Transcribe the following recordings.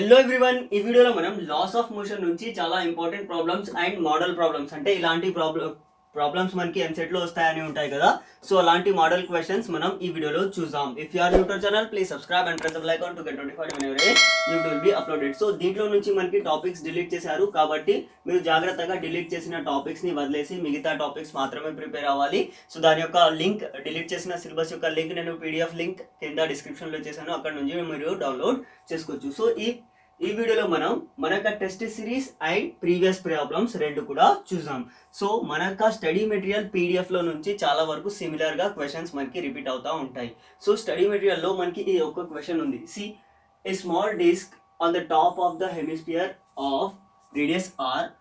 Hello everyone ఈ వీడియోలో మనం లాస్ ఆఫ్ మోషన్ నుంచి చాలా important problems and model problems అంటే ఇలాంటి ప్రాబ్లమ్ ప్రాబ్లమ్స్ మనకి ఎంసెట్ లో వస్తాయని ఉంటాయి కదా సో అలాంటి మోడల్ క్వశ్చన్స్ మనం ఈ వీడియోలో చూద్దాం if you are new to channel please subscribe and press bell icon to get notified when you will be uploaded so దీంట్లో నుంచి మనకి టాపిక్స్ డిలీట్ చేశారు కాబట్టి మీరు జాగ్రత్తగా డిలీట్ చేసిన టాపిక్స్ ని వదిలేసి మిగతా టాపిక్స్ మాత్రమే ప్రిపేర్ అవ్వాలి సో దాని యొక్క లింక్ డిలీట్ చేసిన సిలబస్ యొక్క లింక్ నేను పీడిఎఫ్ లింక్ కింద డిస్క్రిప్షన్ లో చేశాను అక్కడ నుంచి మీరు డౌన్లోడ్ చేసుకోవచ్చు సో ఈ ఈ వీడియోలో మనం మన యొక్క test series and previous problems రెండు కూడా చూసాం సో మన యొక్క స్టడీ మెటీరియల్ పీడిఎఫ్ లో నుంచి చాలా వరకు సిమిలర్ గా క్వశ్చన్స్ మనకి రిపీట్ అవుతా ఉంటాయి సో స్టడీ మెటీరియల్ లో మనకి ఈ ఒక్క క్వశ్చన్ ఉంది see a small disc on the top of the hemisphere of radius r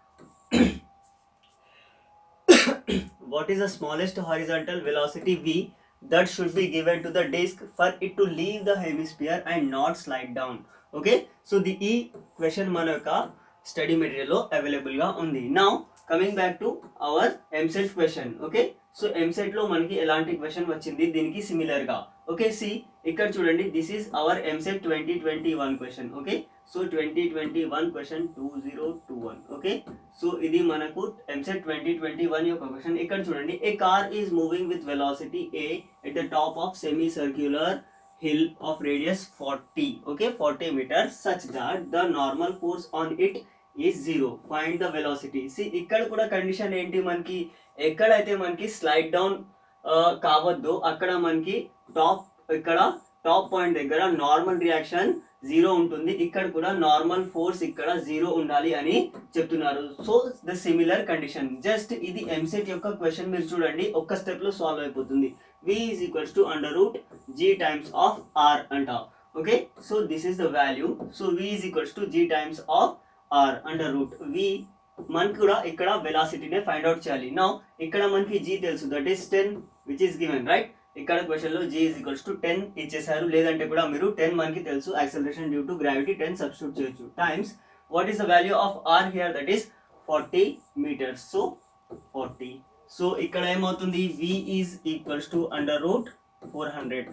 what is the smallest horizontal velocity v that should be given to the disk for it to leave the hemisphere and not slide down okay so the ఈ question మన యొక్క study మెటీరియల్లో అవైలబుల్గా ఉంది నా coming back to our EAMCET question okay so EAMCET లో మనకి ఎలాంటి క్వశ్చన్ వచ్చింది దీనికి సిమిలర్ గా ఓకే సి ఇక్కడ చూడండి this is our EAMCET twenty twenty one question okay so twenty twenty one question two zero two one okay so ఇది మనకు ఎంసెట్ ట్వంటీ ట్వంటీ వన్ యొక్క క్వశ్చన్ ఇక్కడ చూడండి a car is moving with velocity a at the top of semi circular hill of radius 40 okay 40 meters such that the normal force on it is zero find the velocity see ఇక్కడ కూడా condition ఏంటి మనకి ఎక్కడైతే మనకి slide down కావద్దు అక్కడ మనకి top ఇక్కడ టాప్ పాయింట్ దగ్గర నార్మల్ రియాక్షన్ జీరో ఉంటుంది ఇక్కడ కూడా నార్మల్ ఫోర్స్ ఇక్కడ జీరో ఉండాలి అని చెప్తున్నారు so the similar condition just ఇది ఎంసెట్ యొక్క క్వశ్చన్ మీరు చూడండి ఒక్క స్టెప్ లో సాల్వ్ అయిపోతుంది v is equals to under root g times of r అంట okay so this is the value so v is equals to g times of r under root v మనకి కూడా ఇక్కడ వెలాసిటీనే find out చేయాలి నా ఇక్కడ మనకి g తెలుసు that is ten which is given right ఇక్కడ క్వశ్చన్ లో g is equals to ten ఇచ్చేసారు లేదంటే కూడా మీరు టెన్ మనకి తెలుసు acceleration due to gravity ten substitute చేయొచ్చు times what is the value of r here that is forty meters so forty so ఇక్కడ ఏమవుతుంది v is equals to under root four hundred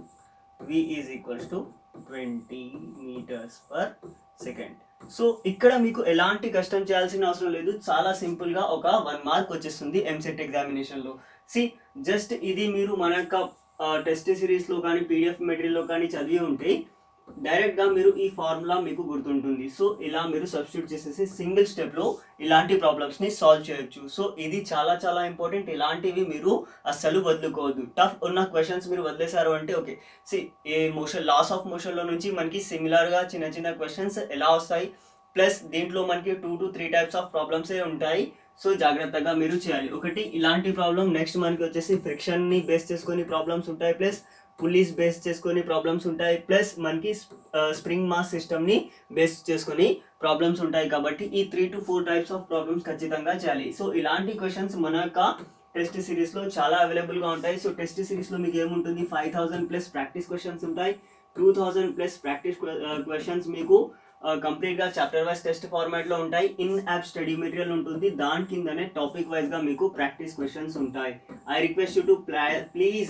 v is equals to twenty meters per second so ఇక్కడ మీకు ఎలాంటి కష్టం చేయాల్సిన అవసరం లేదు చాలా సింపుల్ గా ఒక వన్ మార్క్ వచ్చేస్తుంది ఎంసెట్ ఎగ్జామినేషన్ లో సి జస్ట్ ఇది మీరు మన యొక్క టెస్ట్ సిరీస్ లో కానీ పీడిఎఫ్ మెటీరియల్ లో కానీ చదివి ఉంటే డైరెక్ట్ గా మీరు ఈ ఫార్ములా మీకు గుర్తుంటుంది సో ఇలా మీరు సబ్స్టిట్యూట్ చేసేసి సింగిల్ స్టెప్ లో ఇలాంటి ప్రాబ్లమ్స్ ని సాల్వ్ చేయొచ్చు సో ఇది చాలా చాలా ఇంపార్టెంట్ ఇలాంటివి మీరు అస్సలు వదులుకోవద్దు టఫ్ ఉన్న క్వశ్చన్స్ మీరు వదిలేశారు అంటే okay see a motion laws of motion లో నుంచి మనకి సిమిలర్ గా చిన్న చిన్న క్వశ్చన్స్ ఎలా వస్తాయి ప్లస్ దీంట్లో మనకి two to three types of problems ఉంటాయి సో జాగ్రత్తగా మీరు చేయాలి ఒకటి ఇలాంటి ప్రాబ్లం నెక్స్ట్ మనకి వచ్చేసి ఫ్రిక్షన్ ని బేస్ చేసుకొని ప్రాబ్లమ్స్ ఉంటాయి ప్లస్ పులీస్ బేస్ చేసుకొని ప్రాబ్లమ్స్ ఉంటాయి ప్లస్ మనకి స్ప్రింగ్ మాస్ సిస్టమ్ ని బేస్ చేసుకొని ప్రాబ్లమ్స్ ఉంటాయి కాబట్టి ఈ three to four types of problems ఖచ్చితంగా చేయాలి సో ఇలాంటి క్వశ్చన్స్ మన యొక్క టెస్ట్ సిరీస్ లో చాలా అవైలబుల్ గా ఉంటాయి సో టెస్ట్ సిరీస్ లో మీకు ఏముంటుంది five thousand plus practice questions ఉంటాయి two thousand plus practice questions మీకు కంప్లీట్ గా చాప్టర్ వైజ్ టెస్ట్ ఫార్మాట్ లో ఉంటాయి ఇన్ యాప్ స్టడీ మెటీరియల్ ఉంటుంది దాని కిందనే టాపిక్ వైజ్ గా మీకు ప్రాక్టీస్ క్వశ్చన్స్ ఉంటాయి I request you to please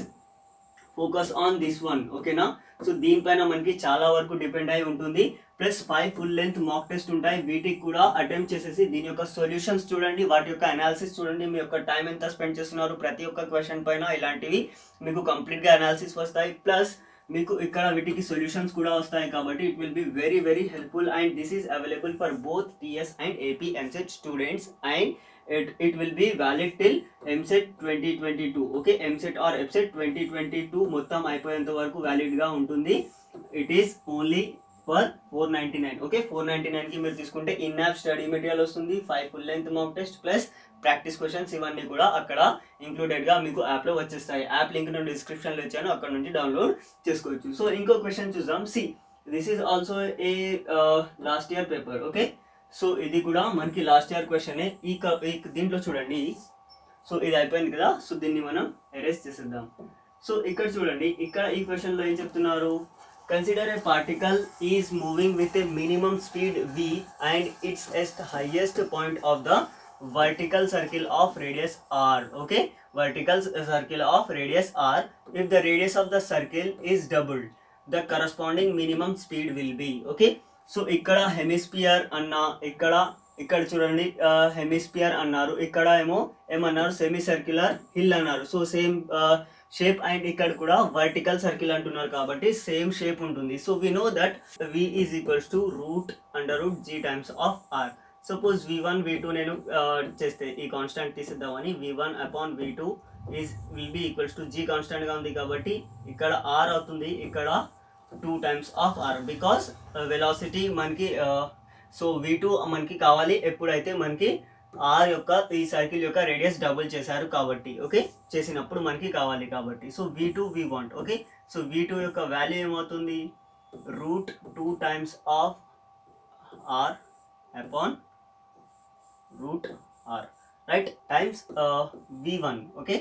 focus on this one ఓకేనా సో దీనిపైన మనకి చాలా వరకు డిపెండ్ అయి ఉంటుంది plus five full length mock test ఉంటాయి వీటికి కూడా అటెంప్ట్ చేసేసి దీని యొక్క సొల్యూషన్స్ చూడండి వాటి యొక్క అనాలిసిస్ చూడండి మీ యొక్క టైం ఎంత స్పెండ్ చేస్తున్నారు ప్రతి ఒక్క క్వశ్చన్ పైన ఇలాంటివి మీకు కంప్లీట్గా అనాలిసిస్ వస్తాయి ప్లస్ మీకు ఇక్కడ వీటికి సొల్యూషన్స్ కూడా వస్తాయి కాబట్టి it will be very very helpful and this is available for both TS and AP EAMCET students and it it will be valid till EAMCET twenty twenty two okay EAMCET or EAPCET twenty twenty two మొత్తం అయిపోయేంత వరకు valid గా ఉంటుంది it is only for four ninety nine okay four ninety nine కి మీరు తీసుకుంటే in app study material వస్తుంది five full length mock test plus practice questions ఇవన్నీ కూడా అక్కడ ఇంక్లూడెడ్ గా మీకు యాప్ లో వచ్చేస్తాయి యాప్ లింక్ నేను డిస్క్రిప్షన్ లో ఇచ్చాను అక్కడ నుంచి డౌన్లోడ్ చేసుకోవచ్చు సో ఇంకో క్వశ్చన్ చూద్దాం see this is also a last year paper okay so ఇది కూడా మనకి లాస్ట్ ఇయర్ క్వశ్చన్ ఈ క- ఈ దీంట్లో చూడండి సో ఇది అయిపోయింది కదా సో దీన్ని మనం ఎరేస్ చేసేద్దాం సో ఇక్కడ చూడండి ఇక్కడ ఈ క్వశ్చన్ లో ఏం చెప్తున్నారు consider a particle is moving with a minimum speed v and its ఎస్ట్ highest point of the vertical circle of radius r okay vertical circle of radius r if the radius of the circle is doubled the corresponding minimum speed will be okay so ఇక్కడ hemisphere అన్న ఇక్కడ ఇక్కడ చూడండి hemisphere అన్నారు ఇక్కడ ఏమో ఏమన్నారు semi circular hill అన్నారు సో సేమ్ షేప్ అండ్ ఇక్కడ కూడా వర్టికల్ సర్కిల్ అంటున్నారు కాబట్టి సేమ్ షేప్ ఉంటుంది so we know that v is equals to root under root g times of r suppose v one v two నేను uh, చేస్తే ఈ constant తీసిద్దామని v one upon v two is will be equals to g కాన్స్టాంట్గా ఉంది కాబట్టి ఇక్కడ r అవుతుంది ఇక్కడ two times of r because velocity మనకి సో వి టూ మనకి కావాలి ఎప్పుడైతే మనకి ఆర్ యొక్క ఈ సర్కిల్ యొక్క రేడియస్ డబుల్ చేశారు కాబట్టి ఓకే చేసినప్పుడు మనకి కావాలి కాబట్టి so v two we want okay so v two యొక్క వాల్యూ ఏమవుతుంది root two times of r upon root r right times v one okay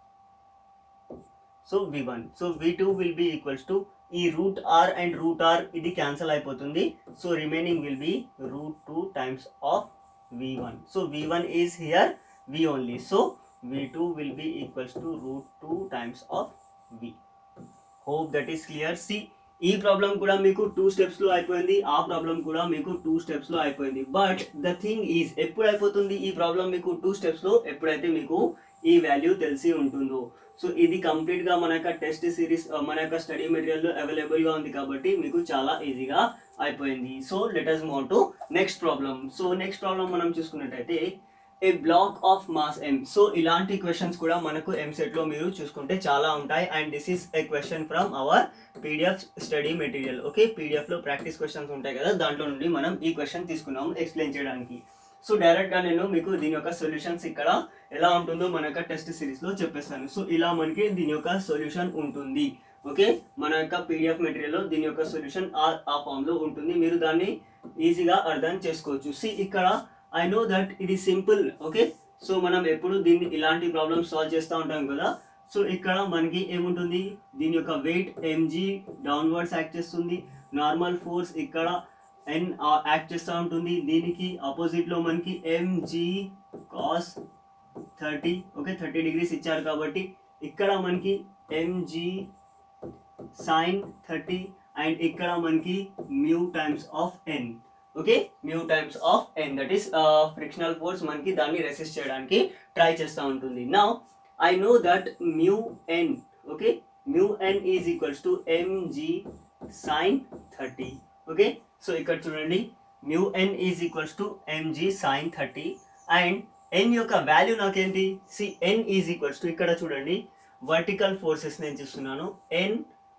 so v one so v two will be equals to ఈ root r and root r ఇది cancel అయిపోతుంది so remaining will be root two times of v one so v one is here v only so v two will be equals to root two times of v hope that is clear see ఈ problem కూడా మీకు two steps లో అయిపోయింది ఆ problem కూడా మీకు two steps లో అయిపోయింది బట్ ద థింగ్ ఈజ్ ఎప్పుడు అయిపోతుంది ఈ ప్రాబ్లం మీకు టూ స్టెప్స్ లో ఎప్పుడైతే మీకు ఈ వాల్యూ తెలిసి ఉంటుందో సో ఇది కంప్లీట్ గా మన యొక్క టెస్ట్ సిరీస్ మన యొక్క స్టడీ మెటీరియల్ అవైలబుల్ గా ఉంది కాబట్టి మీకు చాలా ఈజీగా అయిపోయింది so let us move to next problem so next problem మనం చూసుకున్నట్టయితే a block of mass m so ఇలాంటి క్వశ్చన్స్ కూడా మనకు ఎంసెట్ లో మీరు చూసుకుంటే చాలా ఉంటాయి and this is a question from our PDF study material okay PDF లో ప్రాక్టీస్ క్వశ్చన్స్ ఉంటాయి కదా దాంట్లో నుండి మనం ఈ క్వశ్చన్ తీసుకున్నాము ఎక్స్ప్లెయిన్ చేయడానికి సో డైరెక్ట్ గా నేను మీకు దీని యొక్క సొల్యూషన్స్ ఇక్కడ ఎలా ఉంటుందో మన యొక్క టెస్ట్ సిరీస్ లో చెప్పేస్తాను సో ఇలా మనకి దీని యొక్క సొల్యూషన్ ఉంటుంది ఓకే మన యొక్క పీడిఎఫ్ మెటీరియల్ లో దీని యొక్క సొల్యూషన్ ఆ ఆ ఫామ్ లో ఉంటుంది మీరు దాన్ని ఈజీగా అర్థం చేసుకోవచ్చు సి ఇక్కడ ఐ నో దట్ ఇది సింపుల్ ఓకే సో మనం ఎప్పుడు దీన్ని ఇలాంటి ప్రాబ్లమ్స్ సాల్వ్ చేస్తూ ఉంటాం కదా సో ఇక్కడ మనకి ఏముంటుంది దీని యొక్క వెయిట్ ఎంజీ డౌన్వర్డ్స్ యాక్ట్ చేస్తుంది నార్మల్ ఫోర్స్ ఇక్కడ ఎన్ యాక్ట్ చేస్తూ ఉంటుంది దీనికి ఆపోజిట్ లో మనకి mg cos thirty okay thirty degrees ఇచ్చారు కాబట్టి ఇక్కడ మనకి ఎంజీ సైన్ థర్టీ అండ్ ఇక్కడ మనకి mu times of N okay mu times of N that is frictional force మనకి దాన్ని రెసిస్ట్ చేయడానికి ట్రై చేస్తూ ఉంటుంది now I know that mu N okay mu N is equals to MG sine thirty okay so ఇక్కడ చూడండి mu N is equals to MG sine thirty and N యొక్క value నాకేంటి see N is equals to ఇక్కడ చూడండి vertical forces నేను చూస్తున్నాను N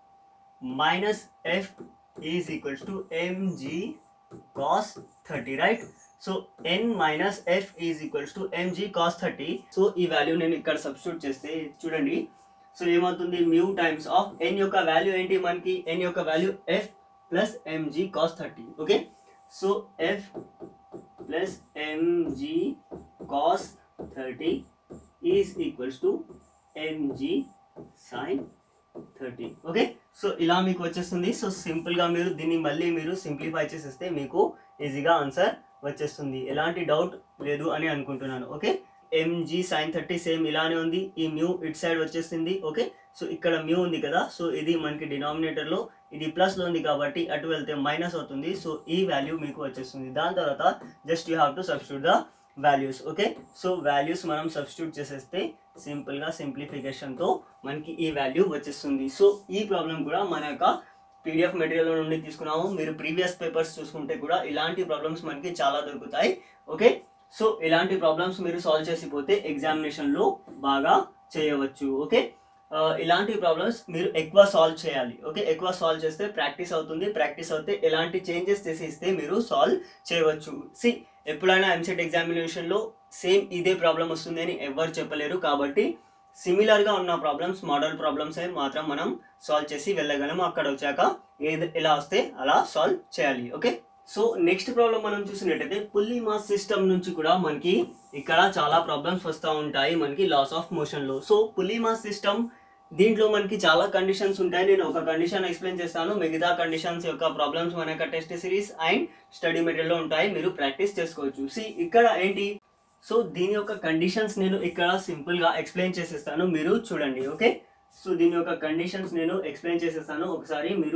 minus F is equals to MG cos thirty right so N minus F is equals to MG cos thirty so ఈ value నేను ఇక్కడ substitute చేస్తే చూడండి సో ఏమవుతుంది మ్యూ టైమ్స్ ఆఫ్ ఎన్ యొక్క వాల్యూ ఏంటి మనకి ఎన్ యొక్క value F plus MG cos thirty okay so F plus MG cos thirty is equals to MG sine thirty okay so ఇలా మీకు వచ్చేస్తుంది సో సింపుల్గా మీరు దీన్ని మళ్ళీ మీరు సింప్లిఫై చేసేస్తే మీకు ఈజీగా ఆన్సర్ వచ్చేస్తుంది ఎలాంటి డౌట్ లేదు అని అనుకుంటున్నాను okay MG sine thirty same ఇలానే ఉంది ఈ మ్యూ ఇట్ సైడ్ వచ్చేసింది ఓకే సో ఇక్కడ మ్యూ ఉంది కదా సో ఇది మనకి డినామినేటర్లో ఇది ప్లస్లో ఉంది కాబట్టి అటు వెళ్తే మైనస్ అవుతుంది సో ఈ వాల్యూ మీకు వచ్చేస్తుంది దాని తర్వాత just you have to substitute the values okay so values మనం సబ్స్టిట్యూట్ చేసేస్తే సింపుల్గా సింప్లిఫికేషన్తో మనకి ఈ వాల్యూ వచ్చేస్తుంది సో ఈ ప్రాబ్లం కూడా మన యొక్క పీడిఎఫ్ మెటీరియల్ నుండి తీసుకున్నాము మీరు ప్రీవియస్ పేపర్స్ చూసుకుంటే కూడా ఇలాంటి ప్రాబ్లమ్స్ మనకి చాలా దొరుకుతాయి ఓకే సో ఇలాంటి ప్రాబ్లమ్స్ మీరు సాల్వ్ చేసిపోతే ఎగ్జామినేషన్లో బాగా చేయవచ్చు ఓకే ఆ, ఇలాంటి ప్రాబ్లమ్స్ మీరు ఎక్కువ సాల్వ్ చేయాలి ఓకే ఎక్కువ సాల్వ్ చేస్తే ప్రాక్టీస్ అవుతుంది ప్రాక్టీస్ అవుతే ఎలాంటి చేంజెస్ చేసి ఇస్తే మీరు సాల్వ్ చేయవచ్చు సి ఎప్పుడైనా ఎంసెట్ ఎగ్జామినేషన్లో సేమ్ ఇదే ప్రాబ్లం వస్తుంది అని ఎవరు చెప్పలేరు కాబట్టి సిమిలర్గా ఉన్న ప్రాబ్లమ్స్ మోడల్ ప్రాబ్లమ్స్ మాత్రం మనం సాల్వ్ చేసి వెళ్ళగలము అక్కడ వచ్చాక ఏది ఎలా వస్తే అలా సాల్వ్ చేయాలి ఓకే సో నెక్స్ట్ ప్రాబ్లం మనం చూసినట్టయితే పుల్లి మాస్ సిస్టమ్ నుంచి కూడా మనకి ఇక్కడ చాలా ప్రాబ్లమ్స్ వస్తూ ఉంటాయి మనకి లాస్ ఆఫ్ మోషన్లో సో పుల్లి మాస్ సిస్టమ్ దీంట్లో మనకి చాలా కండిషన్స్ ఉంటాయి నేను ఒక కండిషన్ ఎక్స్ప్లెయిన్ చేస్తాను మిగతా కండిషన్స్ యొక్క ప్రాబ్లమ్స్ మన యొక్క టెస్ట్ సిరీస్ అండ్ స్టడీ మెటీరియల్లో ఉంటాయి మీరు ప్రాక్టీస్ చేసుకోవచ్చు సి ఇక్కడ ఏంటి సో దీని యొక్క కండిషన్స్ నేను ఇక్కడ సింపుల్గా ఎక్స్ప్లెయిన్ చేసేస్తాను మీరు చూడండి ఓకే సో దీని యొక్క కండిషన్స్ నేను ఎక్స్ప్లెయిన్ చేసేస్తాను ఒకసారి మీరు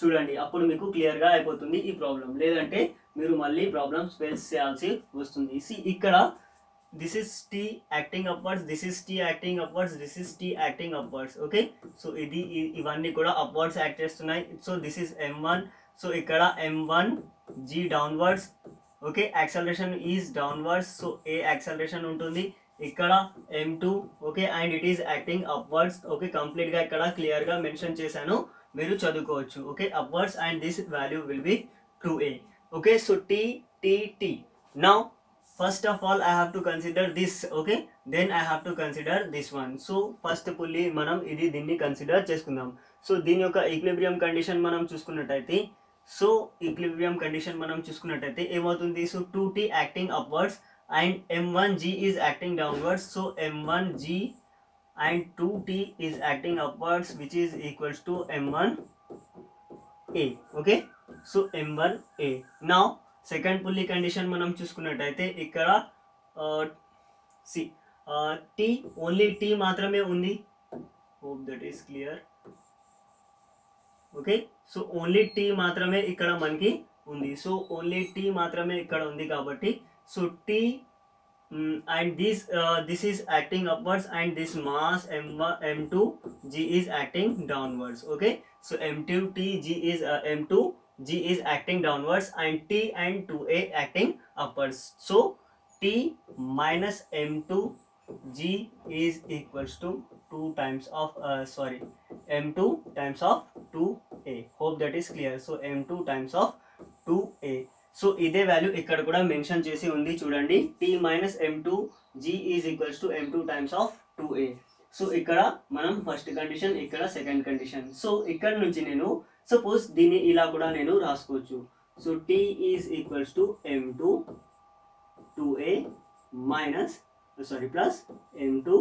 చూడండి అప్పుడు మీకు క్లియర్గా అయిపోతుంది ఈ ప్రాబ్లం లేదంటే మీరు మళ్ళీ ప్రాబ్లమ్స్ ఫేస్ చేయాల్సి వస్తుంది సి ఇక్కడ this is T acting upwards this is T acting upwards this is T acting upwards okay so ఇది ఇ- ఇవన్నీ కూడా అప్వర్డ్స్ యాక్ట్ చేస్తున్నాయి so this is M one so ఇక్కడ M one G downwards okay acceleration is downwards so a acceleration ఉంటుంది ఇక్కడ M two okay and it is acting upwards okay కంప్లీట్గా ఇక్కడ క్లియర్గా మెన్షన్ చేశాను మీరు చదువుకోవచ్చు okay upwards and this value will be two A okay so T T T now first of all I have to consider this okay then I have to consider this one so first pulley మనం ఇది దీన్ని consider చేసుకుందాం so దీని యొక్క equilibrium condition మనం చూసుకున్నట్టయితే so equilibrium condition మనం చూసుకున్నట్టయితే ఏమవుతుంది so two T acting upwards and M one G is acting downwards so M one G and two T is acting upwards which is equals to M one A okay so M one A నా second పుల్లి condition మనం చూసుకున్నట్టయితే ఇక్కడ C tea only T మాత్రమే ఉంది hope that is clear okay so only T మాత్రమే ఇక్కడ మనకి ఉంది సో ఓన్లీ టీ మాత్రమే ఇక్కడ ఉంది కాబట్టి so T and this this is acting upwards and this mass M M two G is acting downwards okay so M two T G is M two G is acting downwards and T and 2A acting upwards. So T minus M2 G is equals to 2 times of uh, sorry M2 times of 2A. Hope that is clear. So M2 times of 2A. So ఇదే value ఇక్కడ కూడా mention చేసి ఉంది చూడండి T minus M two G is equals to M two times of two A so ఇక్కడ మనం first condition ఇక్కడ second condition so ఇక్కడ నుంచి నేను సపోజ్ దీన్ని ఇలా కూడా నేను రాసుకోవచ్చు so T is equals to M two two A minus sorry plus M two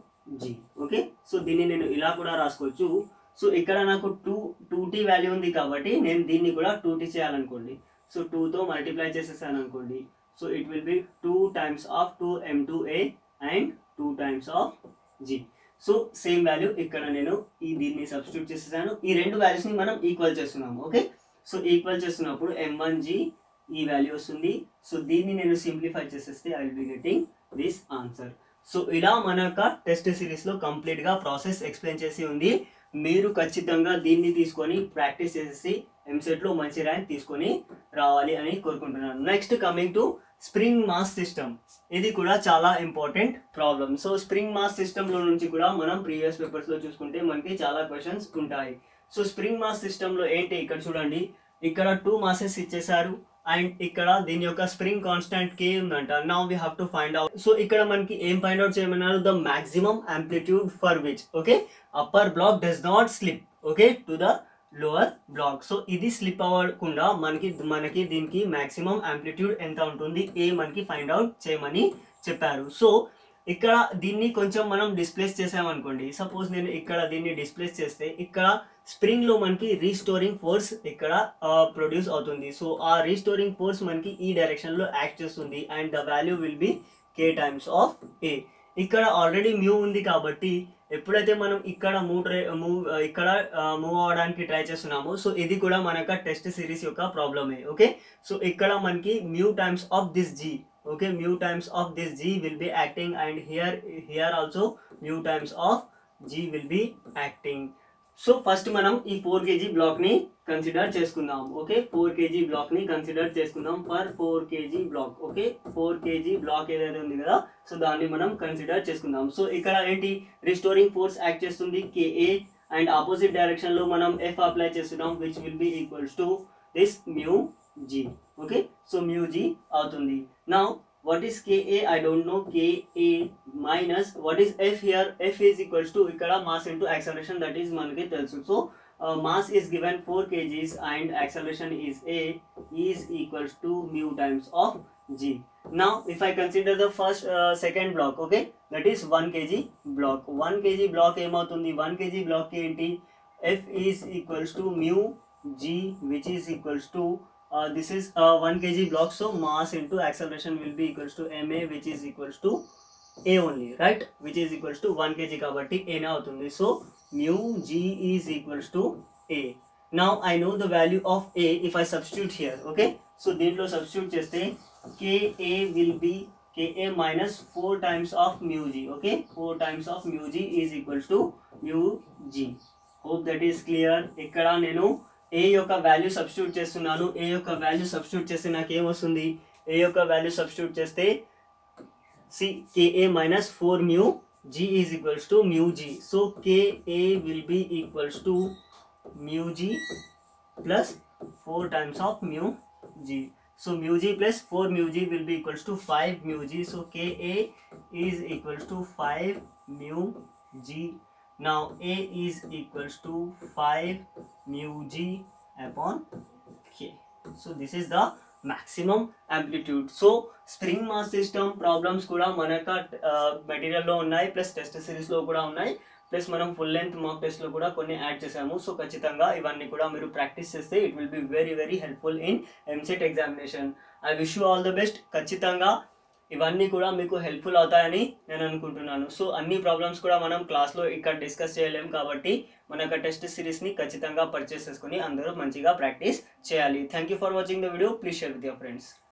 G okay so దీన్ని నేను ఇలా కూడా రాసుకోవచ్చు సో ఇక్కడ నాకు టూ టూ టీ వాల్యూ ఉంది కాబట్టి నేను దీన్ని కూడా టూ టీ చేయాలనుకోండి సో టూతో మల్టిప్లై చేసేసాను అనుకోండి so it will be two times of two M two A and two times of G so same value ఇక్కడ నేను ఈ దీన్ని సబ్స్టిట్యూట్ చేసేసాను ఈ రెండు వాల్యూస్ని మనం ఈక్వల్ చేస్తున్నాము ఓకే సో ఈక్వల్ చేస్తున్నప్పుడు ఎం వన్ జీ ఈ వాల్యూ వస్తుంది సో దీన్ని నేను సింప్లిఫై చేసేస్తే I will be getting this answer so ఇలా మన యొక్క టెస్ట్ సిరీస్లో కంప్లీట్గా ప్రాసెస్ ఎక్స్ప్లెయిన్ చేసి ఉంది మీరు ఖచ్చితంగా దీన్ని తీసుకొని ప్రాక్టీస్ చేసేసి ఎంసెట్లో మంచి ర్యాంక్ తీసుకొని రావాలి అని కోరుకుంటున్నాను next coming to spring mass system ఇది కూడా చాలా important problem so spring mass సిస్టంలో నుంచి కూడా మనం ప్రీవియస్ పేపర్స్లో చూసుకుంటే మనకి చాలా క్వశ్చన్స్ ఉంటాయి సో స్ప్రింగ్ మాస్ సిస్టంలో ఏంటి ఇక్కడ చూడండి ఇక్కడ టూ మాసెస్ ఇచ్చేసారు అండ్ ఇక్కడ దీని యొక్క స్ప్రింగ్ కాన్స్టాంట్ కే ఉందంట now we have to find out so ఇక్కడ మనకి ఏం ఫైండ్ అవుట్ చేయమన్నారు the maximum amplitude for which okay upper block does not slip okay to the lower block so ఇది స్లిప్ అవ్వకుండా మనకి మనకి దీనికి మాక్సిమం ఆంప్లిట్యూడ్ ఎంత ఉంటుంది ఏ మనకి ఫైండ్ అవుట్ చేయమని చెప్పారు సో ఇక్కడ దీన్ని కొంచెం మనం డిస్ప్లేస్ చేసామనుకోండి సపోజ్ నేను ఇక్కడ దీన్ని డిస్ప్లేస్ చేస్తే ఇక్కడ స్ప్రింగ్లో మనకి రీస్టోరింగ్ ఫోర్స్ ఇక్కడ ప్రొడ్యూస్ అవుతుంది సో ఆ రీస్టోరింగ్ ఫోర్స్ మనకి ఈ డైరెక్షన్లో యాక్ట్ చేస్తుంది and the value will be K times of A ఇక్కడ ఆల్రెడీ మ్యూ ఉంది కాబట్టి ఎప్పుడైతే మనం ఇక్కడ మూవ్ ట్రై మూవ్ ఇక్కడ మూవ్ అవడానికి ట్రై చేస్తున్నామో సో ఇది కూడా మన యొక్క టెస్ట్ సిరీస్ యొక్క ప్రాబ్లమే ఓకే సో ఇక్కడ మనకి mu times of this G okay mu times of this G will be acting and here here also mu times of G will be acting so first మనం ఈ four KG block ని consider చేసుకుందాం okay four KG block ని consider చేసుకుందాం for four KG block okay four KG block ఏదైతే ఉంది కదా so దాన్ని మనం కన్సిడర్ చేసుకుందాం సో ఇక్కడ ఏంటి రిస్టోరింగ్ ఫోర్స్ యాక్ట్ చేస్తుంది కేఏ అండ్ ఆపోజిట్ డైరెక్షన్ లో మనం ఎఫ్ అప్లై చేస్తున్నాం which will be equals to this mu G okay so mu G అవుతుంది నా what is ka i don't know ka minus what is f here f is equals to ఇక్కడ mass into acceleration that is మనకి తెలుసు so uh, mass is given 4 kgs and acceleration is a is equals to mu times of g now if i consider the first uh, second block okay that is 1 kg block 1 kg block ఏమవుతుంది 1 kg block కి ఏంటి f is equals to mu g which is equals to uh, this is uh, 1 kg block so mass into acceleration will be equals to ma which is equals to a only right which is equals to 1 kg కాబట్టి a నే అవుతుంది so mu g is equals to a now I know the value of A if I substitute here okay so దీంట్లో substitute చేస్తే KA will be KA minus 4 times of mu G okay 4 times of mu G is equals to mu G hope that is clear ఇక్కడ నేను A యొక్క value substitute చేస్తున్నాను A యొక్క value substitute చేస్తే నాకు ఏమొస్తుంది A యొక్క వాల్యూ సబ్స్టిట్యూట్ చేస్తే see KA minus 4 mu G is equals to mu G so KA will be equals to mu G plus 4 times of mu G. So mu G plus 4 mu G will be equals to 5 mu G. So Ka is equals to 5 mu G. Now A is equals to 5 mu G upon K. So this is the maximum amplitude. So spring mass system problems కూడా మన యొక్క మెటీరియల్లో ఉన్నాయి plus test సిరీస్లో కూడా ఉన్నాయి plus మనం full length మాక్ టెస్ట్లో కూడా కొన్ని యాడ్ చేసాము సో ఖచ్చితంగా ఇవన్నీ కూడా మీరు ప్రాక్టీస్ చేస్తే it will be very very helpful in EAMCET examination I wish you all the best ఖచ్చితంగా ఇవన్నీ కూడా మీకు హెల్ప్ఫుల్ అవుతాయని నేను అనుకుంటున్నాను సో అన్ని ప్రాబ్లమ్స్ కూడా మనం క్లాస్లో ఇక్కడ డిస్కస్ చేయలేం కాబట్టి మన యొక్క టెస్ట్ సిరీస్ని ఖచ్చితంగా పర్చేస్ చేసుకుని అందరూ మంచిగా ప్రాక్టీస్ చేయాలి thank you for watching the video please share with your friends